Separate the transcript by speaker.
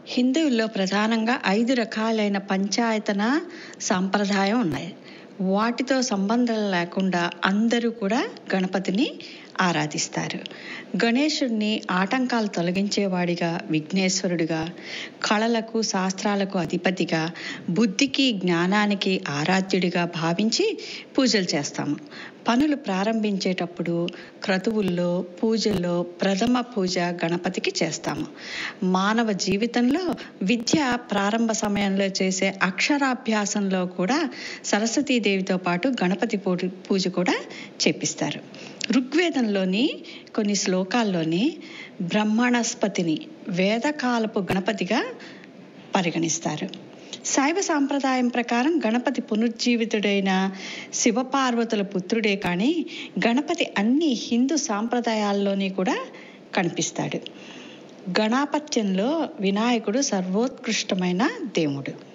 Speaker 1: హిందువుల్లో ప్రధానంగా ఐదు రకాలైన పంచాయతన సాంప్రదాయం ఉన్నాయి వాటితో సంబంధం లేకుండా అందరూ కూడా గణపతిని ఆరాధిస్తారు గణేశుడిని ఆటంకాలు తొలగించేవాడిగా విఘ్నేశ్వరుడిగా కళలకు శాస్త్రాలకు అధిపతిగా బుద్ధికి జ్ఞానానికి ఆరాధ్యుడిగా భావించి పూజలు చేస్తాము పనులు ప్రారంభించేటప్పుడు క్రతువుల్లో పూజల్లో ప్రథమ పూజ గణపతికి చేస్తాము మానవ జీవితంలో విద్య ప్రారంభ సమయంలో చేసే అక్షరాభ్యాసంలో కూడా సరస్వతీదేవితో పాటు గణపతి పూజ కూడా చేపిస్తారు ఋగ్వేదంలోని కొన్ని శ్లోకాల్లోని బ్రహ్మణస్పతిని వేదకాలపు గణపతిగా పరిగణిస్తారు శైవ సాంప్రదాయం ప్రకారం గణపతి పునరుజ్జీవితుడైన శివపార్వతుల పుత్రుడే కానీ గణపతి అన్ని హిందూ సాంప్రదాయాల్లోని కూడా కనిపిస్తాడు గణాపత్యంలో వినాయకుడు సర్వోత్కృష్టమైన దేవుడు